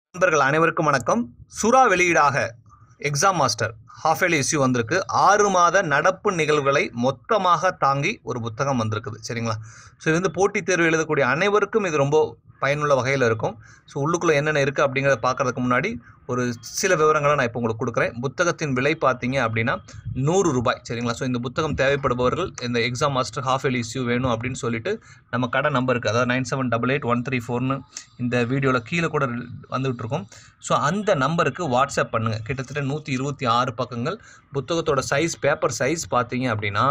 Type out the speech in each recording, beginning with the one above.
நண்பர்கள் அனைவருக்கும் வணக்கம் சுறா வெளியீடாக exam master half yearly issue வந்திருக்கு ஆறு மாத நடப்பு நிகழ்வுகளை மொத்தமாக தாங்கி ஒரு புத்தகம் வந்திருக்குது சரிங்களா ஸோ இது வந்து போட்டித் தேர்வு எழுதக்கூடிய அனைவருக்கும் இது ரொம்ப பயனுள்ள வகையில் இருக்கும் ஸோ உள்ளுக்குள்ளே என்னென்ன இருக்குது அப்படிங்கிறத பார்க்கறதுக்கு முன்னாடி ஒரு சில விவரங்களை நான் இப்போ உங்களுக்கு கொடுக்குறேன் புத்தகத்தின் விலை பார்த்தீங்க அப்படின்னா நூறு ரூபாய் சரிங்களா ஸோ இந்த புத்தகம் தேவைப்படுபவர்கள் இந்த exam master half yearly issue வேணும் அப்படின்னு சொல்லிட்டு நம்ம கடை நம்பருக்கு அதாவது nine seven double eight one three ஃபோர்னு இந்த வீடியோவில் கீழே கூட வந்துகிட்டு இருக்கும் ஸோ அந்த நம்பருக்கு வாட்ஸ்அப் பண்ணுங்கள் கிட்டத்தட்ட நூற்றி இருபத்தி ஆறு பக்கங்கள் புத்தகத்தோட சைஸ் பேப்பர் சைஸ் பார்த்தீங்க அப்படின்னா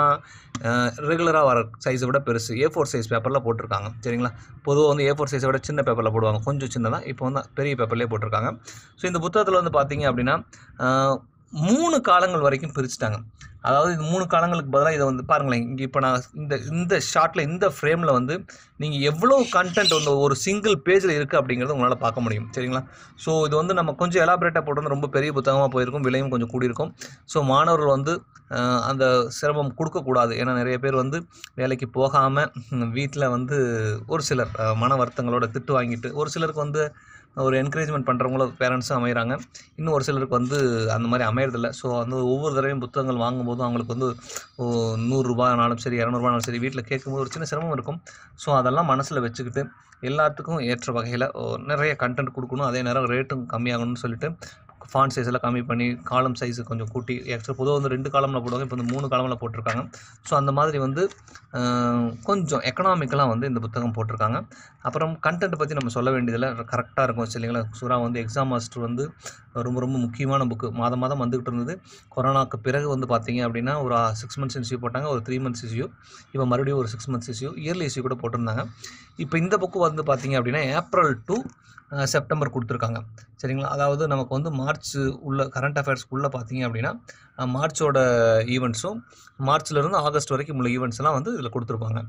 ரெகுலராக வர சைஸை விட பெருசு ஏ ஃபோர் சைஸ் பேப்பரில் போட்டிருக்காங்க சரிங்களா பொதுவாக வந்து ஏ ஃபோர் சைஸை விட சின்ன பேப்பரில் போடுவாங்க கொஞ்சம் சின்னதாக இப்போ வந்து பெரிய பேப்பர்லேயே போட்டிருக்காங்க ஸோ இந்த புத்தகத்தில் வந்து பார்த்தீங்க அப்படின்னா ஆஹ், மூணு காலங்கள் வரைக்கும் பிரிச்சுட்டாங்க அதாவது இது மூணு காலங்களுக்கு பதிலாக இதை வந்து பாருங்களேன் இங்கே இப்போ நான் இந்த இந்த ஷார்ட்டில் இந்த ஃப்ரேமில் வந்து நீங்கள் எவ்வளோ கண்டென்ட் வந்து ஒரு சிங்கிள் பேஜில் இருக்குது அப்படிங்கிறத உங்களால் பார்க்க முடியும் சரிங்களா ஸோ இது வந்து நம்ம கொஞ்சம் எலாபரேட்டாக போட்டு ரொம்ப பெரிய புத்தகமாக போயிருக்கும் விலையும் கொஞ்சம் கூடியிருக்கும் ஸோ மாணவர்கள் வந்து ஆஹ், அந்த சிரமம் கொடுக்கக்கூடாது ஏன்னா நிறைய பேர் வந்து வேலைக்கு போகாமல் வீட்டில் வந்து ஒரு சிலர் ஆஹ், மன வருத்தங்களோட திட்டு வாங்கிட்டு ஒரு சிலருக்கு வந்து ஒரு என்கரேஜ்மெண்ட் பண்ணுறவங்களும் பேரண்ட்ஸும் அமைகிறாங்க இன்னும் ஒரு சிலருக்கு வந்து அந்த மாதிரி அமையறதில்ல ஸோ வந்து ஒவ்வொரு தடவையும் புத்தகங்கள் வாங்கும்போதும் அவங்களுக்கு வந்து ஓ, நூறுரூபானாலும் சரி இரநூறுபானாலும் சரி வீட்டில் கேட்கும்போது ஒரு சின்ன சிரமம் இருக்கும் ஸோ அதெல்லாம் மனசில் வச்சுக்கிட்டு எல்லாத்துக்கும் ஏற்ற வகையில் நிறைய கண்டென்ட் கொடுக்கணும் அதே நேரம் ரேட்டும் கம்மியாகணும்னு சொல்லிட்டு ஃபாண்ட் சைஸ் எல்லாம் கம்மி பண்ணி காலம் சைஸு கொஞ்சம் கூட்டி எக்ஸ்ட்ரா பொதுவாக வந்து ரெண்டு காலமில் போடுவாங்க இப்போ வந்து மூணு காலமில் போட்டிருக்காங்க ஸோ அந்த மாதிரி வந்து ஆஹ், கொஞ்சம் எக்கனாமிக்கலாக வந்து இந்த புத்தகம் போட்டிருக்காங்க அப்புறம் கண்டென்ட் பற்றி நம்ம சொல்ல வேண்டியதில் கரெக்டாக இருக்கும் சரிங்களா சுறா வந்து எக்ஸாம் மாஸ்டர் வந்து ரொம்ப ரொம்ப முக்கியமான புக்கு மாதம் மாதம் வந்துகிட்டு இருந்தது கொரோனாக்கு பிறகு வந்து பார்த்தீங்க அப்படின்னா ஒரு சிக்ஸ் மந்த்ஸ் இஷ்யூ போட்டாங்க ஒரு த்ரீ மந்த்ஸ் இஷ்யூ இப்போ மறுபடியும் ஒரு six months issue yearly issue கூட போட்டிருந்தாங்க இப்போ இந்த புக்கு வந்து பார்த்தீங்க அப்படின்னா ஏப்ரல் டு செப்டம்பர் கொடுத்துருக்காங்க சரிங்களா அதாவது நமக்கு வந்து மார்ச் உள்ள கரண்ட் அஃபேர்ஸ்க்குள்ளே பார்த்தீங்க அப்படின்னா அஹ், மார்ச்சோட ஈவெண்ட்ஸும் மார்ச்லேருந்து ஆகஸ்ட் வரைக்கும் உள்ள ஈவெண்ட்ஸ் எல்லாம் வந்து இதில் கொடுத்துருப்பாங்க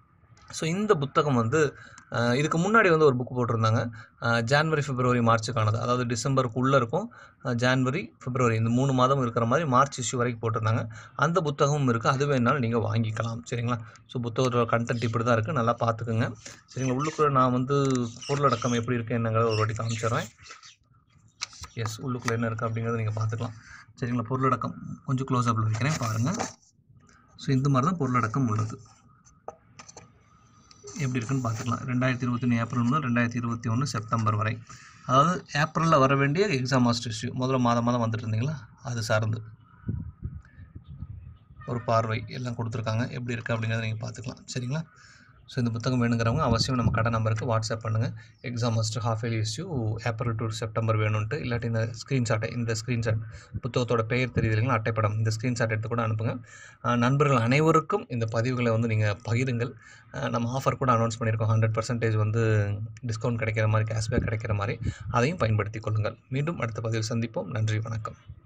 ஸோ இந்த புத்தகம் வந்து அஹ், இதுக்கு முன்னாடி வந்து ஒரு புக் போட்டிருந்தாங்க அஹ், ஜான்வரி பிப்ரவரி மார்ச்சுக்கானது அதாவது டிசம்பருக்குள்ளே இருக்கும் அஹ், ஜான்வரி பிப்ரவரி இந்த மூணு மாதம் இருக்கிற மாதிரி மார்ச் இஷ்யூ வரைக்கும் போட்டிருந்தாங்க அந்த புத்தகமும் இருக்குது அது வேணாலும் நீங்கள் வாங்கிக்கலாம் சரிங்களா ஸோ புத்தகத்தோட கண்டென்ட் இப்படி தான் இருக்குது நல்லா பார்த்துக்குங்க சரிங்களா உள்ளுக்குள்ளே நான் வந்து பொருளடக்கம் எப்படி இருக்குது என்னங்கிறத ஒரு வாட்டி காமிச்சிடுறேன் எஸ் உள்ளுக்குள்ளே என்ன இருக்குது அப்படிங்கிறத நீங்கள் பார்த்துக்கலாம் சரிங்களா பொருளடக்கம் கொஞ்சம் க்ளோஸ் அப்பில் வைக்கிறேன் பாருங்கள் ஸோ இந்த மாதிரி தான் பொருளடக்கம் உள்ளது எப்படி இருக்குன்னு பார்த்துக்கலாம் ரெண்டாயிரத்தி இருபத்தி ஒன்று ஏப்ரல் முதல் ரெண்டாயிரத்தி இருபத்தி ஒன்று செப்டம்பர் வரை அதாவது ஏப்ரலில் வர வேண்டிய எக்ஸாம் மாஸ்டர் இஷ்யூ முதல்ல மாதம் மாதம் வந்துட்டு இருந்தீங்களா அது சார்ந்து ஒரு பார்வை எல்லாம் கொடுத்துருக்காங்க எப்படி இருக்குது அப்படிங்கிறத நீங்கள் பார்த்துக்கலாம் சரிங்களா ஸோ இந்த புத்தகம் வேணுங்கிறவங்க அவசியம் நம்ம கடை நம்பருக்கு வாட்ஸ்அப் பண்ணுங்கள் exam master half yearly issue April to September வேணும்ன்ட்டு இல்லாட்டி இந்த ஸ்க்ரீன்ஷாட்டை இந்த ஸ்க்ரீன்ஷாட் புத்தகத்தோட பெயர் தெரியுது இல்லைங்களா அட்டைப்படம் இந்த ஸ்க்ரீன்ஷாட் எடுத்து கூட அனுப்புங்க ஆஹ் நண்பர்கள் அனைவருக்கும் இந்த பதிவுகளை வந்து நீங்கள் பகிருங்கள் ஆஹ் நம்ம ஆஃபர் கூட அனௌன்ஸ் பண்ணியிருக்கோம் ஹண்ட்ரட் பர்சன்டேஜ் வந்து டிஸ்கவுண்ட் கிடைக்கிற மாதிரி கேஷ்பேக் கிடைக்கிற மாதிரி அதையும் பயன்படுத்திக் கொள்ளுங்கள் மீண்டும் அடுத்த பதிவில் சந்திப்போம் நன்றி வணக்கம்